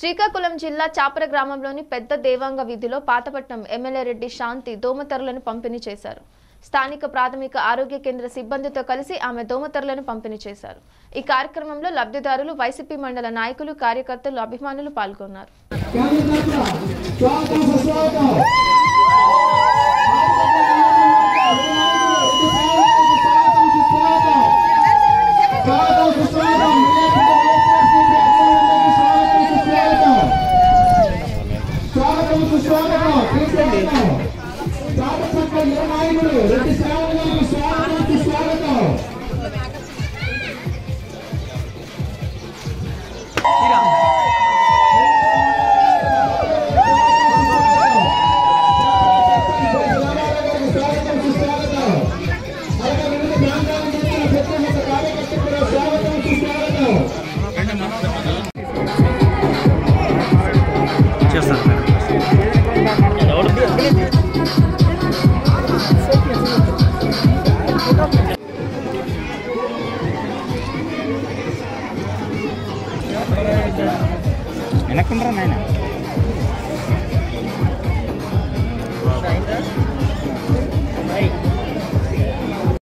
శ్రీకాకుళం జిల్లా చాపర గ్రామంలోని పెద్ద దేవాంగ వీధిలో పాతపట్నం ఎమ్మెల్యే రెడ్డి శాంతి దోమతెరలను పంపిణీ చేశారు స్థానిక ప్రాథమిక ఆరోగ్య కేంద్ర సిబ్బందితో కలిసి ఆమె దోమతెరలను పంపిణీ చేశారు ఈ కార్యక్రమంలో లబ్ధిదారులు వైసీపీ మండల నాయకులు కార్యకర్తలు అభిమానులు పాల్గొన్నారు స్వాగతం సుస్వాగతం స్వాగతం సుస్వాగతం స్వాగతం సుస్వాగతం తీసుకెళ్ళాం చాపచక్క యువ నాయకుడు రెడ్డి శ్రావణ గారికి స్వాగతం సుస్వాగతం స్వాగతం సుస్వాగతం అలాగే వివిధ ప్రాంతాల నుంచి వచ్చిన ప్రతి ఒక్క కార్యకర్త కూడా స్వాగతం సుస్వాగతం చేస్తారు మేడం వెనక్కుంటారా నాయన